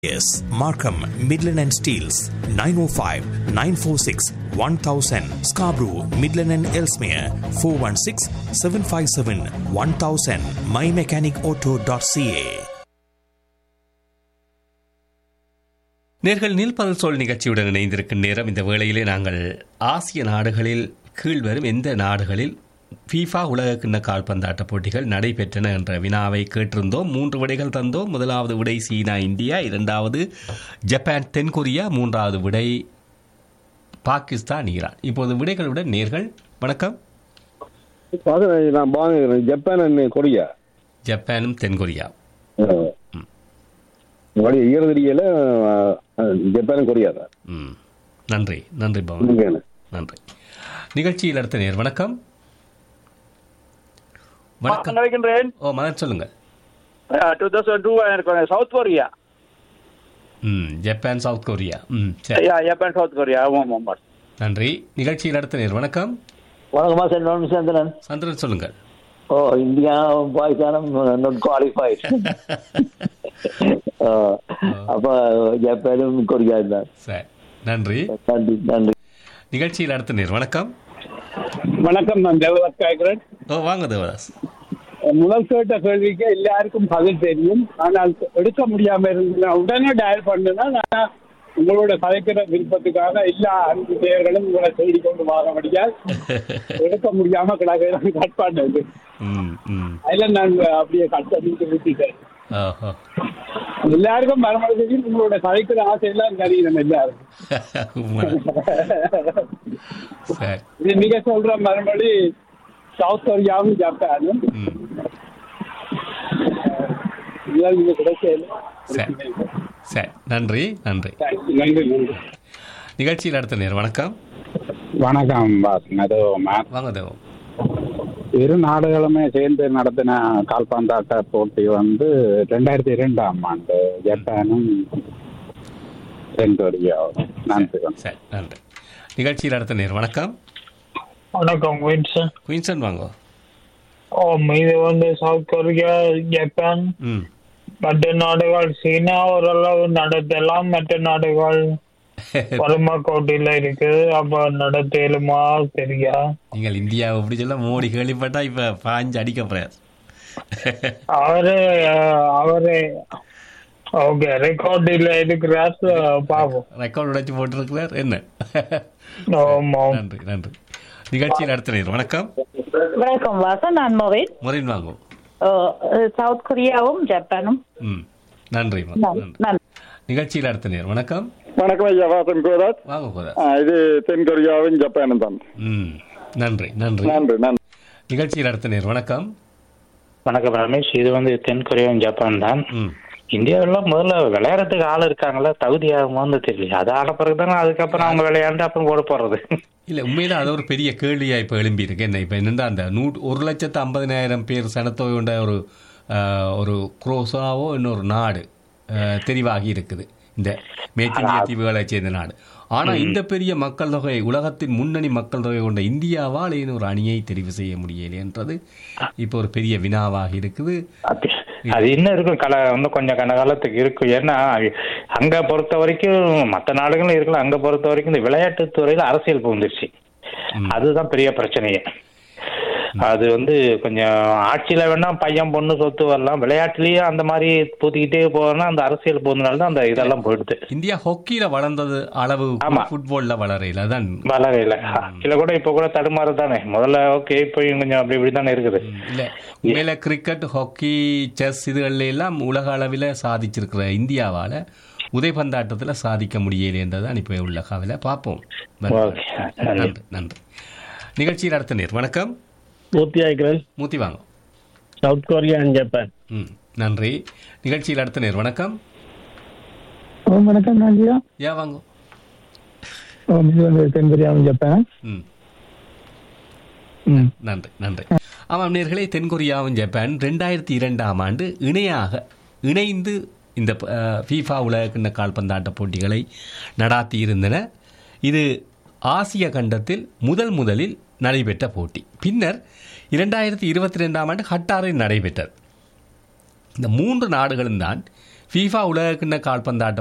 Yes, Markham, Midland and Steels, 905 946 1000. Scarborough, Midland and Elsmere, 416 757 1000. MyMechanicAuto.ca. நேர்கள் நீல்பல் சொல் நிகழ்ச்சியுடன் இணைந்திருக்கும் நேரம் இந்த வேளையிலே நாங்கள் ஆசிய நாடுகளில் கீழ்வரும் எந்த நாடுகளில் ஃபீஃபா உலகக்கிண்ண கால்பந்தாட்ட போட்டிகள் நடைபெற்றன என்ற வினாவை கேட்டிருந்தோம் மூன்று விடைகள் தந்தோம் முதலாவது விடை சீனா இந்தியா இரண்டாவது ஜப்பான் தென்கொரியா மூன்றாவது விடை பாகிஸ்தான் ஈரான் இப்போது விடைகளுடன் நேர்கள் வணக்கம் பாக்குறேன் நான் வாங்குறேன் ஜப்பான் அண்ட் கொரியா ஜப்பானும் தென்கொரியா உங்களுடைய ஈரதிரியில ஜப்பான் கொரியா தான் ம் நன்றி நன்றி பவன் உண்மையான. நன்றி நிகழ்ச்சியில் அடுத்த நேர் வணக்கம் வணக்கம் நினைக்கின்றேன் ஓ மதன் சொல்லுங்க டூ தௌசண்ட் டூ எனக்கு சவுத் கொரியா ம் ஜப்பான் சவுத் கொரியா ம் சரி யா ஜப்பான் சவுத் கொரியா ஆமாம் ஆமாம் நன்றி நிகழ்ச்சியில் அடுத்த நேர் வணக்கம் வணக்கம்மா சார் நான் சந்திரன் சந்திரன் சொல்லுங்கள் ஓ இந்தியா பாகிஸ்தானும் நாட் குவாலிஃபைட் அப்ப ஜப்பானும் கொரியா தான் சரி நன்றி நன்றி நன்றி நிகழ்ச்சியில் அடுத்த நேர் வணக்கம் வணக்கம் நான் தேவதாஸ் கேட்கிறேன் ஓ வாங்க தேவதாஸ் முதல் கேட்ட கேள்விக்கு எல்லாருக்கும் பதில் தெரியும் ஆனால் எடுக்க முடியாம இருந்து நான் உடனே டயல் பண்ணுனா நான் உங்களோட கதைக்கிற விருப்பத்துக்காக எல்லா அன்பு பேர்களும் உங்களை தேடி கொண்டு வாழபடியால் எடுக்க முடியாம கிடக்க கட் பண்ணது ம் ம் அதுல நான் அப்படியே கட் பண்ணிட்டு விட்டுட்டேன் ஓஹோ எல்லாருக்கும் மறுமொழி உங்களோட கதைக்கிற ஆசை எல்லாம் தெரியும் எல்லாருக்கும் உண்மை. சரி இது நீங்க சொல்ற மறுமொழி சவுத் கொரியாவும் ஜப்பானும் ம் இதெல்லாம் நீங்க கிடைக்கல சரி சரி நன்றி நன்றி நன்றி நன்றி நிகழ்ச்சியில் அடுத்த நேர் வணக்கம் வணக்கம் பாஸ் நடுவோமா வாங்க தேவம் இரு நாடுகளுமே சேர்ந்து நடத்தின கால்பந்தாட்ட போட்டி வந்து ரெண்டாயிரத்தி இரண்டாம் ஆண்டு ஜப்பானும் தென்கொரியாவும் நன்றி வணக்கம். சரி நன்றி நிகழ்ச்சியில் அடுத்த நேர் வணக்கம் வணக்கம் வின்சன் குயின்சன் வாங்க ஓ இது வந்து சவுத் கொரியா ஜப்பான் ம் மற்ற நாடுகள் சீனா ஓரளவு நடத்தலாம் மற்ற நாடுகள் பருமக்கோட்டையில இருக்குது அப்ப நடத்தலுமா சரியா நீங்கள் இந்தியாவை எப்படி சொல்ல மோடி கேள்விப்பட்டா இப்ப பாஞ்சு அடிக்க போறார் அவரு அஹ், அவரு ஓகே ரெக்கார்டில் இருக்கிறார் பாப்போம் ரெக்கார்ட் உடைச்சு போட்டிருக்கிறார் என்ன ஆமா நன்றி நன்றி நிகழ்ச்சியில் அடுத்த நேர் வணக்கம் வணக்கம் வாசன் நான் மொபைல் முறையின் வாங்கும் சவுத் கொரியாவும் ஜப்பானும் ம் நன்றி மா, நன்றி. நன்றி நன்றி. நிகழ்ச்சியில் அடுத்த நேர் வணக்கம் வணக்கம் ஐயா வாசன் கோதாத் வாங்க போதா ஆ, இது தென்கொரியாவும் ஜப்பானும் தான் ம் நன்றி நன்றி நன்றி நன்றி நிகழ்ச்சியில் அடுத்த நேர் வணக்கம் வணக்கம் ரமேஷ் இது வந்து தென்கொரியாவும் ஜப்பான் தான் ம் இந்தியாவில் முதல்ல விளையாடுறதுக்கு ஆள் இருக்காங்களா தகுதி ஆகுமோன்னு தெரியல அது ஆன பிறகு தானே அதுக்கப்புறம் அவங்க விளையாண்டு அப்புறம் ஓட போறது இல்ல உண்மையில அது ஒரு பெரிய கேள்வியா இப்ப எழும்பி இருக்கு என்ன இப்ப என்னன்னா அந்த நூ ஒரு லட்சத்து ஐம்பதினாயிரம் பேர் சனத்தொகை கொண்ட ஒரு ஆஹ், ஒரு குரோசாவோ இன்னொரு நாடு ஆஹ், தெரிவாகி இருக்குது இந்த மேற்கிந்திய தீவுகளை சேர்ந்த நாடு ஆனா இந்த பெரிய மக்கள் தொகை உலகத்தின் முன்னணி மக்கள் தொகை கொண்ட இந்தியாவால் ஏன் ஒரு அணியை தெரிவு செய்ய முடியலைன்றது இப்போ ஒரு பெரிய வினாவாக இருக்குது அது- அது இன்னும் இருக்கும் கல இன்னும் கொஞ்சம் கன காலத்துக்கு இருக்கும் ஏன்னா அங்க பொறுத்த வரைக்கும் மற்ற நாடுகளும் இருக்கலாம் அங்க பொறுத்த வரைக்கும் இந்த விளையாட்டு துறையில அரசியல் புகுந்துருச்சு அதுதான் பெரிய பிரச்சனையே அது வந்து கொஞ்சம் ஆட்சியில வேணா பையன் பொண்ணு சொத்து வரலாம் விளையாட்டுலயும் அந்த மாதிரி பூத்திக்கிட்டே போனா அந்த அரசியல் போனதுனால தான் அந்த இதெல்லாம் போயிடுது இந்தியா ஹாக்கியில வளர்ந்தது அளவு ஆமா. ஃபுட்பால்ல வளரையில் அதான் வளரையில இல்ல கூட இப்ப கூட தடுமாறு தானே முதல்ல ஓகே இப்போ கொஞ்சம் அப்படி இப்படி தானே இருக்குது இல்ல உண்மையில கிரிக்கெட் ஹாக்கி செஸ் இதுகள்ல எல்லாம் உலக அளவில் சாதிச்சிருக்கிற இந்தியாவால உதைபந்தாட்டத்துல சாதிக்க முடியலைன்றதான் இப்ப உள்ள கவலை பார்ப்போம் ஓகே நன்றி நன்றி நன்றி நிகழ்ச்சியில் அடுத்த நேர் வணக்கம் மூர்த்தி ஆய்க்கிறேன் மூத்தி வாங்க சவுத் கொரியா அண்ட் ஜப்பான் ம் நன்றி நிகழ்ச்சியில் அடுத்த நேர் வணக்கம் வணக்கம் நன்றியா ஏன் வாங்க இது வந்து தென்கொரியாவும் ஜப்பான் ம் நன்றி நன்றி ஆமாம் நேர்களே தென்கொரியாவும் ஜப்பான் ரெண்டாயிரத்தி இரண்டாம் ஆண்டு இணையாக இணைந்து இந்த ஃபீஃபா உலகக்கிண்ண கால்பந்தாட்ட போட்டிகளை நடாத்தி இருந்தன இது ஆசிய கண்டத்தில் முதல் முதலில் நடைபெற்ற போட்டி பின்னர் இரண்டாயிரத்தி இருபத்தி ரெண்டாம் ஆண்டு ஹட்டாரில் நடைபெற்றது இந்த மூன்று நாடுகளும் தான் ஃபீஃபா உலக கிண்ண கால்பந்தாட்ட